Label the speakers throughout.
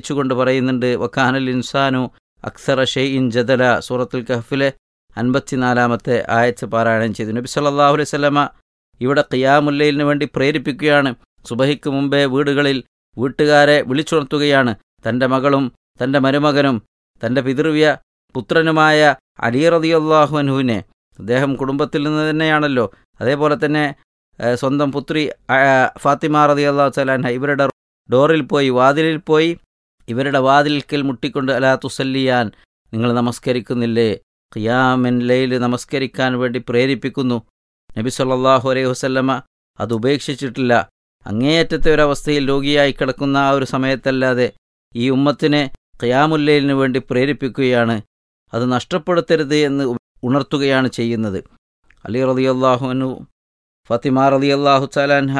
Speaker 1: വിവരിച്ചുകൊണ്ട് പറയുന്നുണ്ട് വക്കാനൽ ഇൻസാനു അക്സറ ഷെയ്ഇൻ ജദല സൂറത്തുൽ കഹഫിലെ അൻപത്തിനാലാമത്തെ ആയത്ത് പാരായണം ചെയ്തു നബി സല്ലല്ലാഹു അലൈഹി വസല്ലമ ഇവിടെ ഖിയാമുല്ലയിലിന് വേണ്ടി പ്രേരിപ്പിക്കുകയാണ് സുബഹിക്ക് മുമ്പേ വീടുകളിൽ വീട്ടുകാരെ വിളിച്ചുണർത്തുകയാണ് തൻ്റെ മകളും തൻ്റെ മരുമകനും തൻ്റെ പിതൃവ്യ പുത്രനുമായ അലി റളിയല്ലാഹു അൻഹുവിനെ അദ്ദേഹം കുടുംബത്തിൽ നിന്ന് തന്നെയാണല്ലോ അതേപോലെ തന്നെ ഏഹ്, സ്വന്തം പുത്രി ആ, ഫാത്തിമ റളിയല്ലാഹു തആല ഇവരുടെ ഡോറിൽ പോയി വാതിലിൽ പോയി ഇവരുടെ വാതിൽക്കൽ മുട്ടിക്കൊണ്ട് അലാ തുസല്ലിയാൻ നിങ്ങൾ നമസ്കരിക്കുന്നില്ലേ ഖിയാമിൻ ലൈൽ നമസ്കരിക്കാൻ വേണ്ടി പ്രേരിപ്പിക്കുന്നു നബി സല്ലല്ലാഹു അലൈഹി വസല്ലമ അത് ഉപേക്ഷിച്ചിട്ടില്ല അങ്ങേയറ്റത്തെ ഒരവസ്ഥയിൽ രോഗിയായി കിടക്കുന്ന ആ ഒരു സമയത്തല്ലാതെ ഈ ഉമ്മത്തിനെ ഖിയാമുല്ലയിലിന് വേണ്ടി പ്രേരിപ്പിക്കുകയാണ് അത് നഷ്ടപ്പെടുത്തരുത് എന്ന് ഉണർത്തുകയാണ് ചെയ്യുന്നത് അലി റളിയല്ലാഹുവിനു ഫത്തിമ റളിയല്ലാഹു തആലാൻഹ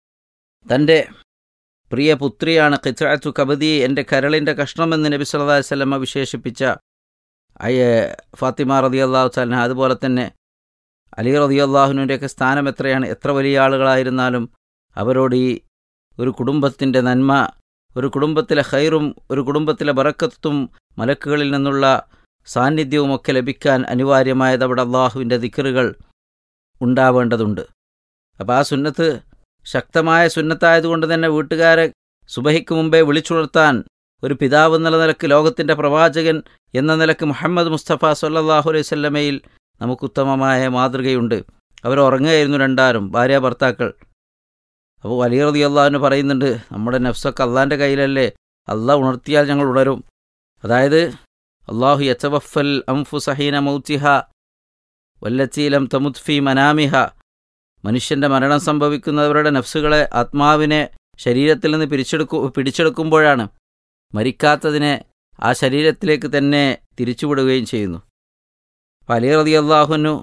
Speaker 1: തൻ്റെ പ്രിയ പുത്രിയാണ് ഖിത്അത്തു കബദി എൻ്റെ കരളിൻ്റെ കഷ്ണമെന്ന് നബി സല്ലല്ലാഹു അലൈഹി വസല്ലമ വിശേഷിപ്പിച്ച അയ്യ ഫാത്തിമ റളിയല്ലാഹു തആല അതുപോലെ തന്നെ അലി റളിയല്ലാഹുവിൻ്റെയൊക്കെ സ്ഥാനം എത്രയാണ് എത്ര വലിയ ആളുകളായിരുന്നാലും അവരോട് ഈ ഒരു കുടുംബത്തിൻ്റെ നന്മ ഒരു കുടുംബത്തിലെ ഖൈറും ഒരു കുടുംബത്തിലെ ബറക്കത്തും മലക്കുകളിൽ നിന്നുള്ള സാന്നിധ്യവുമൊക്കെ ലഭിക്കാൻ അനിവാര്യമായത് അവിടെ അള്ളാഹുവിൻ്റെ ദിക്കറുകൾ ഉണ്ടാവേണ്ടതുണ്ട് അപ്പോൾ ആ സുന്നത്ത് ശക്തമായ സുന്നത്തായതുകൊണ്ട് തന്നെ വീട്ടുകാരെ സുബഹിക്ക് മുമ്പേ വിളിച്ചുണർത്താൻ ഒരു പിതാവ് എന്നുള്ള നിലക്ക് ലോകത്തിൻ്റെ പ്രവാചകൻ എന്ന നിലക്ക് മുഹമ്മദ് മുസ്തഫ സല്ലല്ലാഹു അലൈഹി വസല്ലമയിൽ നമുക്ക് ഉത്തമമായ മാതൃകയുണ്ട് അവർ ഉറങ്ങുകയായിരുന്നു രണ്ടാരും ഭാര്യ ഭർത്താക്കൾ അപ്പോൾ വലിയ റതി അള്ളാഹുവിന് പറയുന്നുണ്ട് നമ്മുടെ നഫ്സൊക്കെ അള്ളാൻ്റെ കയ്യിലല്ലേ അള്ളാഹ് ഉണർത്തിയാൽ ഞങ്ങൾ ഉണരും അതായത് അള്ളാഹു യച്ചവഫൽ അംഫു സഹീന മൗത്തിഹ വല്ലച്ചീലം തമുത്ഫി മനാമിഹ മനുഷ്യന്റെ മരണം സംഭവിക്കുന്നവരുടെ നഫ്സുകളെ ആത്മാവിനെ ശരീരത്തിൽ നിന്ന് പിരിച്ചെടുക്കു പിടിച്ചെടുക്കുമ്പോഴാണ് മരിക്കാത്തതിനെ ആ ശരീരത്തിലേക്ക് തന്നെ തിരിച്ചുവിടുകയും ചെയ്യുന്നു അപ്പോൾ അലി റതി അള്ളാഹുനു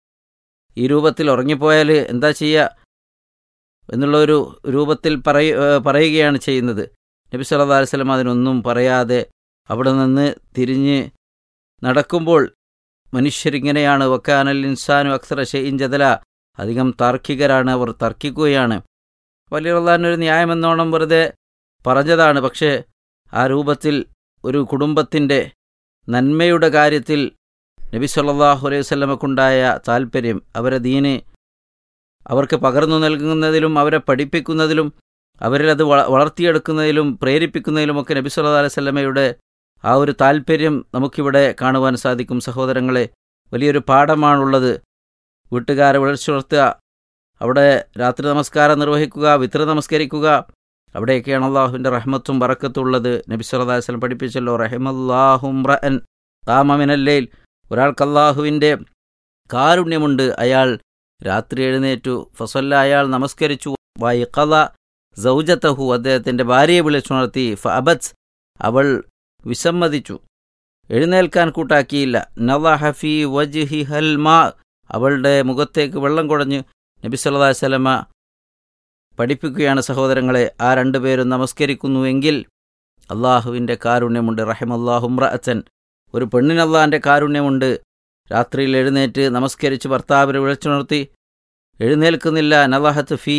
Speaker 1: ഈ രൂപത്തിൽ ഉറങ്ങിപ്പോയാൽ എന്താ ചെയ്യുക എന്നുള്ള ഒരു രൂപത്തിൽ പറയ ഏഹ് പറയുകയാണ് ചെയ്യുന്നത് നബി സല്ലല്ലാഹു അലൈഹി വസല്ലം അതിനൊന്നും പറയാതെ അവിടെ നിന്ന് തിരിഞ്ഞ് നടക്കുമ്പോൾ മനുഷ്യരിങ്ങനെയാണ് വക്കാനൽ ഇൻസാനു അക്സറ ഷെയ്ൻ ജദല അധികം താർക്കികരാണ് അവർ തർക്കിക്കുകയാണ് വലിയ ഒരു ന്യായമെന്നോണം വെറുതെ പറഞ്ഞതാണ് പക്ഷേ ആ രൂപത്തിൽ ഒരു കുടുംബത്തിൻ്റെ നന്മയുടെ കാര്യത്തിൽ നബി സല്ലല്ലാഹു അലൈഹി വസല്ലമക്കുണ്ടായ താൽപ്പര്യം അവരെ ദീന് അവർക്ക് പകർന്നു നൽകുന്നതിലും അവരെ പഠിപ്പിക്കുന്നതിലും അവരിലത് വള- വളർത്തിയെടുക്കുന്നതിലും പ്രേരിപ്പിക്കുന്നതിലുമൊക്കെ നബി സല്ലല്ലാഹു അലൈഹി വസല്ലമയുടെ ആ ഒരു താൽപ്പര്യം നമുക്കിവിടെ കാണുവാൻ സാധിക്കും സഹോദരങ്ങളെ വലിയൊരു പാഠമാണുള്ളത് വീട്ടുകാരെ വിളിച്ചുണർത്തുക അവിടെ രാത്രി നമസ്കാരം നിർവഹിക്കുക വിത്ര നമസ്കരിക്കുക അവിടെയൊക്കെയാണ് അള്ളാഹുവിൻ്റെ റഹ്മത്തും ബറക്കത്തും ഉള്ളത് നബി സല്ലല്ലാഹു അലൈഹി വസല്ലം പഠിപ്പിച്ചല്ലോ റഹിമല്ലാഹും റഅൻ താമമിനല്ലയിൽ ഒരാൾക്ക് അള്ളാഹുവിൻ്റെ കാരുണ്യമുണ്ട് അയാൾ രാത്രി എഴുന്നേറ്റു ഫസല്ല അയാൾ നമസ്കരിച്ചു വൈഖല സൗജത്തഹു അദ്ദേഹത്തിൻ്റെ ഭാര്യയെ വിളിച്ചുണർത്തി ഫഅബത്ത് അവൾ വിസമ്മതിച്ചു എഴുന്നേൽക്കാൻ കൂട്ടാക്കിയില്ല നവഹഫി വജ്ഹി ഹൽ മാ അവളുടെ മുഖത്തേക്ക് വെള്ളം കുടഞ്ഞ് നബി സല്ലല്ലാഹു അലൈഹി വസല്ലമ പഠിപ്പിക്കുകയാണ് സഹോദരങ്ങളെ ആ രണ്ടുപേരും നമസ്കരിക്കുന്നു എങ്കിൽ അള്ളാഹുവിൻ്റെ കാരുണ്യമുണ്ട് റഹിമല്ലാഹുമ്രഅച്ചൻ ഒരു പെണ്ണിന് അള്ളാഹിൻ്റെ കാരുണ്യമുണ്ട് രാത്രിയിൽ എഴുന്നേറ്റ് നമസ്കരിച്ച് ഭർത്താവിനെ വിളിച്ചുണർത്തി എഴുന്നേൽക്കുന്നില്ല നലഹത്ത് ഫീ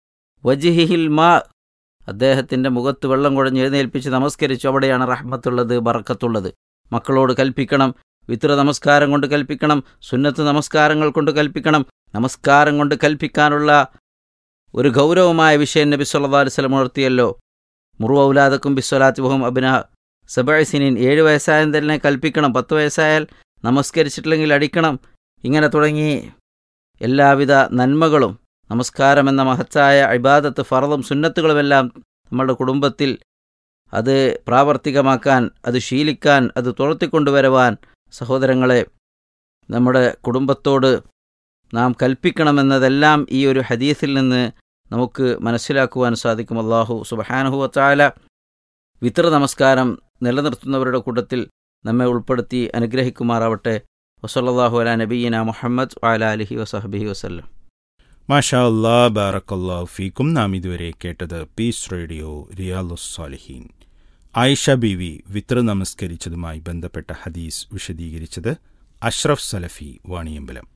Speaker 1: വജിഹിൽ മാ അദ്ദേഹത്തിൻ്റെ മുഖത്ത് വെള്ളം കുഴഞ്ഞ് എഴുന്നേൽപ്പിച്ച് നമസ്കരിച്ചു അവിടെയാണ് റഹ്മത്തുള്ളത് ബറക്കത്തുള്ളത് മക്കളോട് കൽപ്പിക്കണം വിത്ര നമസ്കാരം കൊണ്ട് കൽപ്പിക്കണം സുന്നത്ത് നമസ്കാരങ്ങൾ കൊണ്ട് കൽപ്പിക്കണം നമസ്കാരം കൊണ്ട് കൽപ്പിക്കാനുള്ള ഒരു ഗൗരവമായ വിഷയം നബി സല്ലല്ലാഹു അലൈഹി വസല്ലം ഉണർത്തിയല്ലോ മുറു ഔലാദക്കും ബിസ്വലാത്തി വഹും അബിന സബഅസിനിൻ ഏഴ് വയസ്സായ തന്നെ കൽപ്പിക്കണം പത്ത് വയസ്സായാൽ നമസ്കരിച്ചിട്ടില്ലെങ്കിൽ അടിക്കണം ഇങ്ങനെ തുടങ്ങി എല്ലാവിധ നന്മകളും നമസ്കാരം എന്ന മഹത്തായ ഇബാദത്ത് ഫറദും സുന്നത്തുകളുമെല്ലാം നമ്മളുടെ കുടുംബത്തിൽ അത് പ്രാവർത്തികമാക്കാൻ അത് ശീലിക്കാൻ അത് തുളർത്തിക്കൊണ്ടുവരുവാൻ സഹോദരങ്ങളെ നമ്മുടെ കുടുംബത്തോട് നാം കൽപ്പിക്കണമെന്നതെല്ലാം ഈ ഒരു ഹദീസിൽ നിന്ന് നമുക്ക് മനസ്സിലാക്കുവാൻ സാധിക്കും അള്ളാഹു സുബഹാനഹു വത്താല വിത്ര നമസ്കാരം നിലനിർത്തുന്നവരുടെ കൂട്ടത്തിൽ നമ്മെ ഉൾപ്പെടുത്തി അനുഗ്രഹിക്കുമാറാവട്ടെ വസല്ലാഹു അല നബീന മുഹമ്മദ് വാല അലഹി വസഹബിഹി വസ്ല്ലം
Speaker 2: മാഷാ അല്ലാ ബാറക്കല്ലാഹു ഫീക്കും നാം ഇതുവരെ കേട്ടത് പീസ് റേഡിയോ റിയാലുസ്സാലിഹീൻ ആയിഷ ബീവി വിത്ര നമസ്കരിച്ചതുമായി ബന്ധപ്പെട്ട ഹദീസ് വിശദീകരിച്ചത് അഷ്റഫ് സലഫി വാണിയമ്പലം